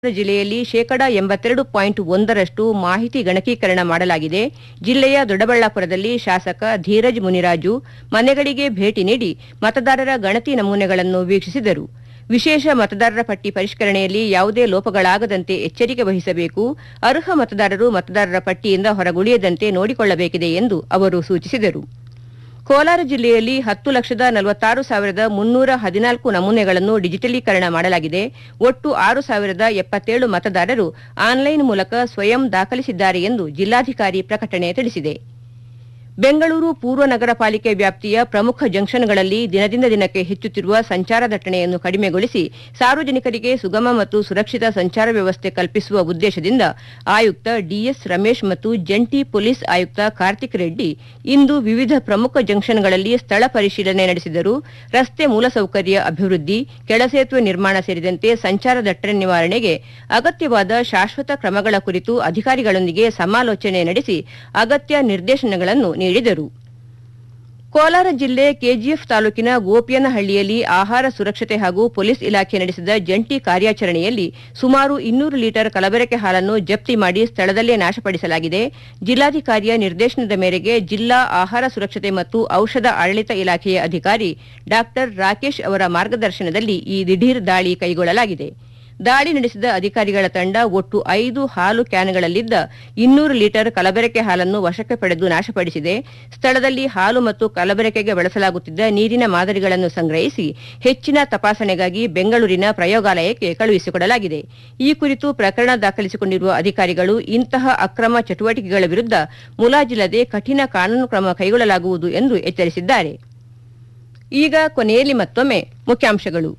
ಜಿಲ್ಲೆಯಲ್ಲಿ ಶೇಕಡ ಎಂಬತ್ತೆರಡು ಪಾಯಿಂಟ್ ಒಂದರಷ್ಟು ಮಾಹಿತಿ ಗಣಕೀಕರಣ ಮಾಡಲಾಗಿದೆ ಜಿಲ್ಲೆಯ ದೊಡ್ಡಬಳ್ಳಾಪುರದಲ್ಲಿ ಶಾಸಕ ಧೀರಜ್ ಮುನಿರಾಜು ಮನೆಗಳಿಗೆ ಭೇಟಿ ನೀಡಿ ಮತದಾರರ ಗಣತಿ ನಮೂನೆಗಳನ್ನು ವೀಕ್ಷಿಸಿದರು ವಿಶೇಷ ಮತದಾರರ ಪಟ್ಟಿ ಪರಿಷ್ಕರಣೆಯಲ್ಲಿ ಯಾವುದೇ ಲೋಪಗಳಾಗದಂತೆ ಎಚ್ಚರಿಕೆ ವಹಿಸಬೇಕು ಅರ್ಹ ಮತದಾರರು ಮತದಾರರ ಪಟ್ಟಿಯಿಂದ ಹೊರಗುಳಿಯದಂತೆ ನೋಡಿಕೊಳ್ಳಬೇಕಿದೆ ಎಂದು ಅವರು ಸೂಚಿಸಿದರು ಕೋಲಾರ ಜಿಲ್ಲೆಯಲ್ಲಿ ಹತ್ತು ಲಕ್ಷದ ನಲವತ್ತಾರು ಸಾವಿರದ ಮುನ್ನೂರ ಹದಿನಾಲ್ಕು ನಮೂನೆಗಳನ್ನು ಡಿಜಿಟಲೀಕರಣ ಮಾಡಲಾಗಿದೆ ಒಟ್ಟು ಆರು ಸಾವಿರದ ಎಪ್ಪತ್ತೇಳು ಮತದಾರರು ಆನ್ಲೈನ್ ಮೂಲಕ ಸ್ವಯಂ ದಾಖಲಿಸಿದ್ದಾರೆ ಎಂದು ಜಿಲ್ಲಾಧಿಕಾರಿ ಪ್ರಕಟಣೆ ತಿಳಿಸಿದೆ ಬೆಂಗಳೂರು ಪೂರ್ವ ನಗರ ಪಾಲಿಕೆ ವ್ಯಾಪ್ತಿಯ ಪ್ರಮುಖ ಜಂಕ್ಷನ್ಗಳಲ್ಲಿ ದಿನದಿಂದ ದಿನಕ್ಕೆ ಹೆಚ್ಚುತ್ತಿರುವ ಸಂಚಾರ ದಟ್ಟಣೆಯನ್ನು ಕಡಿಮೆಗೊಳಿಸಿ ಸಾರ್ವಜನಿಕರಿಗೆ ಸುಗಮ ಮತ್ತು ಸುರಕ್ಷಿತ ಸಂಚಾರ ವ್ಯವಸ್ಥೆ ಕಲ್ಪಿಸುವ ಉದ್ದೇಶದಿಂದ ಆಯುಕ್ತ ಡಿಎಸ್ ರಮೇಶ್ ಮತ್ತು ಜಂಟಿ ಪೊಲೀಸ್ ಆಯುಕ್ತ ಕಾರ್ತಿಕ್ ರೆಡ್ಡಿ ಇಂದು ವಿವಿಧ ಪ್ರಮುಖ ಜಂಕ್ಷನ್ಗಳಲ್ಲಿ ಸ್ಥಳ ಪರಿಶೀಲನೆ ನಡೆಸಿದರು ರಸ್ತೆ ಮೂಲಸೌಕರ್ಯ ಅಭಿವೃದ್ಧಿ ಕೆಳಸೇತುವೆ ನಿರ್ಮಾಣ ಸೇರಿದಂತೆ ಸಂಚಾರ ದಟ್ಟಣೆ ನಿವಾರಣೆಗೆ ಅಗತ್ಯವಾದ ಶಾಶ್ವತ ಕ್ರಮಗಳ ಕುರಿತು ಅಧಿಕಾರಿಗಳೊಂದಿಗೆ ಸಮಾಲೋಚನೆ ನಡೆಸಿ ಅಗತ್ಯ ನಿರ್ದೇಶನಗಳನ್ನು ನೀಡಿದರು ಕೋಲಾರ ಜಿಲ್ಲೆ ಕೆಜಿಎಫ್ ತಾಲೂಕಿನ ಗೋಪಿಯನಹಳ್ಳಿಯಲ್ಲಿ ಆಹಾರ ಸುರಕ್ಷತೆ ಹಾಗೂ ಪೊಲೀಸ್ ಇಲಾಖೆ ನಡೆಸಿದ ಜಂಟಿ ಕಾರ್ಯಾಚರಣೆಯಲ್ಲಿ ಸುಮಾರು ಇನ್ನೂರು ಲೀಟರ್ ಕಲಬೆರಕೆ ಹಾಲನ್ನು ಜಪ್ತಿ ಮಾಡಿ ಸ್ಥಳದಲ್ಲೇ ನಾಶಪಡಿಸಲಾಗಿದೆ ಜಿಲ್ಲಾಧಿಕಾರಿಯ ನಿರ್ದೇಶನದ ಮೇರೆಗೆ ಜಿಲ್ಲಾ ಆಹಾರ ಸುರಕ್ಷತೆ ಮತ್ತು ಔಷಧ ಆಡಳಿತ ಇಲಾಖೆಯ ಅಧಿಕಾರಿ ಡಾ ರಾಕೇಶ್ ಅವರ ಮಾರ್ಗದರ್ಶನದಲ್ಲಿ ಈ ದಿಢೀರ್ ದಾಳಿ ಕೈಗೊಳ್ಳಲಾಗಿದೆ ದಾಳಿ ನಡೆಸಿದ ಅಧಿಕಾರಿಗಳ ತಂಡ ಒಟ್ಟು ಐದು ಹಾಲು ಕ್ಯಾನ್ಗಳಲ್ಲಿದ್ದ ಇನ್ನೂರು ಲೀಟರ್ ಕಲಬೆರಕೆ ಹಾಲನ್ನು ವಶಕ್ಕೆ ಪಡೆದು ನಾಶಪಡಿಸಿದೆ ಸ್ಥಳದಲ್ಲಿ ಹಾಲು ಮತ್ತು ಕಲಬೆರಕೆಗೆ ಬಳಸಲಾಗುತ್ತಿದ್ದ ನೀರಿನ ಮಾದರಿಗಳನ್ನು ಸಂಗ್ರಹಿಸಿ ಹೆಚ್ಚಿನ ತಪಾಸಣೆಗಾಗಿ ಬೆಂಗಳೂರಿನ ಪ್ರಯೋಗಾಲಯಕ್ಕೆ ಕಳುಹಿಸಿಕೊಡಲಾಗಿದೆ ಈ ಕುರಿತು ಪ್ರಕರಣ ದಾಖಲಿಸಿಕೊಂಡಿರುವ ಅಧಿಕಾರಿಗಳು ಇಂತಹ ಅಕ್ರಮ ಚಟುವಟಿಕೆಗಳ ವಿರುದ್ಧ ಮುಲಾಜಿಲ್ಲದೆ ಕಠಿಣ ಕಾನೂನು ಕ್ರಮ ಕೈಗೊಳ್ಳಲಾಗುವುದು ಎಂದು ಎಚ್ಚರಿಸಿದ್ದಾರೆ ಈಗ ಕೊನೆಯಲ್ಲಿ ಮತ್ತೊಮ್ಮೆ ಮುಖ್ಯಾಂಶಗಳು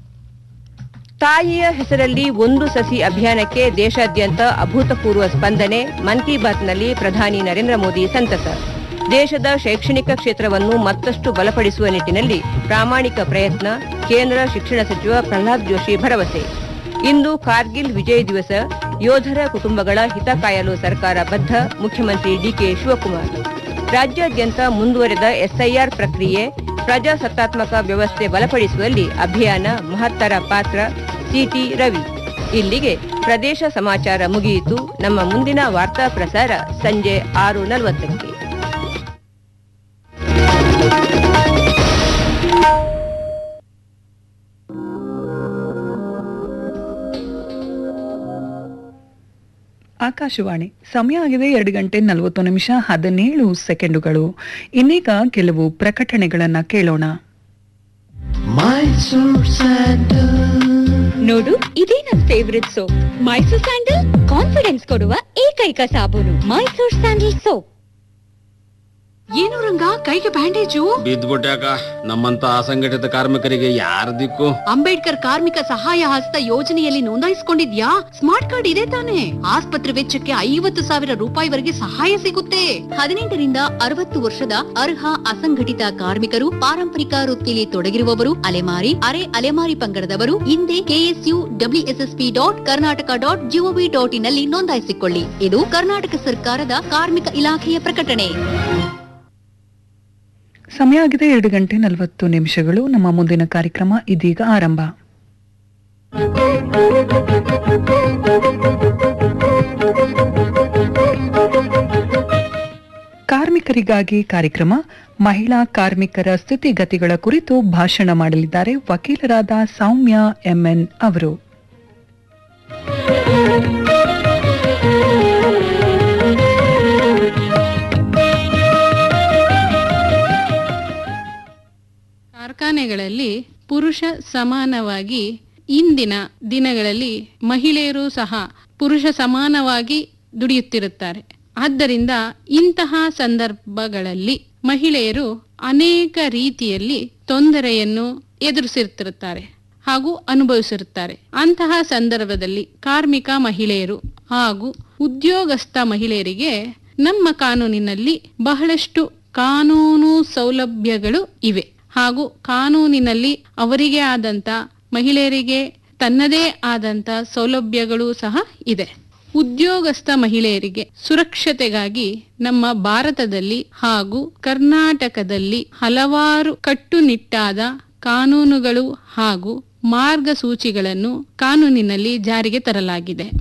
ತಾಯಿಯ ಹೆಸರಲ್ಲಿ ಒಂದು ಸಸಿ ಅಭಿಯಾನಕ್ಕೆ ದೇಶಾದ್ಯಂತ ಅಭೂತಪೂರ್ವ ಸ್ಪಂದನೆ ಮನ್ ಕಿ ಬಾತ್ನಲ್ಲಿ ಪ್ರಧಾನಿ ನರೇಂದ್ರ ಮೋದಿ ಸಂತಸ ದೇಶದ ಶೈಕ್ಷಣಿಕ ಕ್ಷೇತ್ರವನ್ನು ಮತ್ತಷ್ಟು ಬಲಪಡಿಸುವ ನಿಟ್ಟಿನಲ್ಲಿ ಪ್ರಾಮಾಣಿಕ ಪ್ರಯತ್ನ ಕೇಂದ್ರ ಶಿಕ್ಷಣ ಸಚಿವ ಪ್ರಹ್ಲಾದ್ ಜೋಶಿ ಭರವಸೆ ಇಂದು ಕಾರ್ಗಿಲ್ ವಿಜಯ್ ದಿವಸ ಯೋಧರ ಕುಟುಂಬಗಳ ಹಿತ ಕಾಯಲು ಸರ್ಕಾರ ಬದ್ಧ ಮುಖ್ಯಮಂತ್ರಿ ಡಿಕೆ ಶಿವಕುಮಾರ್ ರಾಜ್ಯಾದ್ಯಂತ ಮುಂದುವರೆದ ಎಸ್ಐಆರ್ ಪ್ರಕ್ರಿಯೆ ಪ್ರಜಾಸತ್ತಾತ್ಮಕ ವ್ಯವಸ್ಥೆ ಬಲಪಡಿಸುವಲ್ಲಿ ಅಭಿಯಾನ ಮಹತ್ತರ ಪಾತ್ರ ಸಿಟಿ ರವಿ ಇಲ್ಲಿಗೆ ಪ್ರದೇಶ ಸಮಾಚಾರ ಮುಗಿಯಿತು ನಮ್ಮ ಮುಂದಿನ ವಾರ್ತಾ ಪ್ರಸಾರ ಸಂಜೆ ಆರು ನಲವತ್ತಕ್ಕೆ ಆಕಾಶವಾಣಿ ಸಮಯ ಆಗಿದೆ ಎರಡು ಗಂಟೆ ನಲವತ್ತು ನಿಮಿಷ ಹದಿನೇಳು ಸೆಕೆಂಡುಗಳು ಇನ್ನೀಗ ಕೆಲವು ಪ್ರಕಟಣೆಗಳನ್ನ ಕೇಳೋಣ ನೋಡು ಇದೇ ನನ್ favourite soap Mysore sandal confidence ಕೊಡುವ ಏಕೈಕ ಸಾಬೂನು ಮೈಸೂರ್ ಸ್ಯಾಂಡಲ್ ಸೋಪ್ ಏನು ರಂಗ ಕೈಗೆ ಬ್ಯಾಂಡೇಜು ಬಿದ್ದ್ಬಿಟ್ಯಾಕ ನಮ್ಮಂತ ಅಸಂಘಟಿತ ಕಾರ್ಮಿಕರಿಗೆ ಯಾರ ದಿಕ್ಕು ಅಂಬೇಡ್ಕರ್ ಕಾರ್ಮಿಕ ಸಹಾಯ ಹಸ್ತ ಯೋಜನೆಯಲ್ಲಿ ನೋಂದಾಯಿಸಿಕೊಂಡಿದ್ಯಾ ಸ್ಮಾರ್ಟ್ ಕಾರ್ಡ್ ಇದೆ ತಾನೆ ಆಸ್ಪತ್ರೆ ವೆಚ್ಚಕ್ಕೆ ಐವತ್ತು ಸಾವಿರ ರೂಪಾಯಿವರೆಗೆ ಸಹಾಯ ಸಿಗುತ್ತೆ ಹದಿನೆಂಟರಿಂದ ಅರವತ್ತು ವರ್ಷದ ಅರ್ಹ ಅಸಂಘಟಿತ ಕಾರ್ಮಿಕರು ಪಾರಂಪರಿಕ ವೃತ್ತಿಯಲ್ಲಿ ತೊಡಗಿರುವವರು ಅಲೆಮಾರಿ ಅರೆ ಅಲೆಮಾರಿ ಪಂಗಡದವರು ಹಿಂದೆ KSU WSSP dot Karnataka dot GOV dot in ನಲ್ಲಿ ನೋಂದಾಯಿಸಿಕೊಳ್ಳಿ ಇದು ಕರ್ನಾಟಕ ಸರ್ಕಾರದ ಕಾರ್ಮಿಕ ಇಲಾಖೆಯ ಪ್ರಕಟಣೆ ಸಮಯ ಆಗಿದೆ ಎರಡು ಗಂಟೆ ನಲವತ್ತು ನಿಮಿಷಗಳು ನಮ್ಮ ಮುಂದಿನ ಕಾರ್ಯಕ್ರಮ ಇದೀಗ ಆರಂಭ ಕಾರ್ಮಿಕರಿಗಾಗಿ ಕಾರ್ಯಕ್ರಮ ಮಹಿಳಾ ಕಾರ್ಮಿಕರ ಸ್ಥಿತಿಗತಿಗಳ ಕುರಿತು ಭಾಷಣ ಮಾಡಲಿದ್ದಾರೆ ವಕೀಲರಾದ ಸೌಮ್ಯ ಎಂಎನ್ ಅವರು ಕಾರ್ಖಾನೆಗಳಲ್ಲಿ ಪುರುಷ ಸಮಾನವಾಗಿ ಇಂದಿನ ದಿನಗಳಲ್ಲಿ ಮಹಿಳೆಯರು ಸಹ ಪುರುಷ ಸಮಾನವಾಗಿ ದುಡಿಯುತ್ತಿರುತ್ತಾರೆ ಆದ್ದರಿಂದ ಇಂತಹ ಸಂದರ್ಭಗಳಲ್ಲಿ ಮಹಿಳೆಯರು ಅನೇಕ ರೀತಿಯಲ್ಲಿ ತೊಂದರೆಯನ್ನು ಎದುರಿಸಿರುತ್ತಿರುತ್ತಾರೆ ಹಾಗೂ ಅನುಭವಿಸಿರುತ್ತಾರೆ ಅಂತಹ ಸಂದರ್ಭದಲ್ಲಿ ಕಾರ್ಮಿಕ ಮಹಿಳೆಯರು ಹಾಗೂ ಉದ್ಯೋಗಸ್ಥ ಮಹಿಳೆಯರಿಗೆ ನಮ್ಮ ಕಾನೂನಿನಲ್ಲಿ ಬಹಳಷ್ಟು ಕಾನೂನು ಸೌಲಭ್ಯಗಳು ಇವೆ ಹಾಗೂ ಕಾನೂನಿನಲ್ಲಿ ಅವರಿಗೆ ಆದಂತ ಮಹಿಳೆಯರಿಗೆ ತನ್ನದೇ ಆದಂತ ಸೌಲಭ್ಯಗಳು ಸಹ ಇದೆ ಉದ್ಯೋಗಸ್ಥ ಮಹಿಳೆಯರಿಗೆ ಸುರಕ್ಷತೆಗಾಗಿ ನಮ್ಮ ಭಾರತದಲ್ಲಿ ಹಾಗೂ ಕರ್ನಾಟಕದಲ್ಲಿ ಹಲವಾರು ಕಟ್ಟುನಿಟ್ಟಾದ ಕಾನೂನುಗಳು ಹಾಗೂ ಮಾರ್ಗಸೂಚಿಗಳನ್ನು ಕಾನೂನಿನಲ್ಲಿ ಜಾರಿಗೆ ತರಲಾಗಿದೆ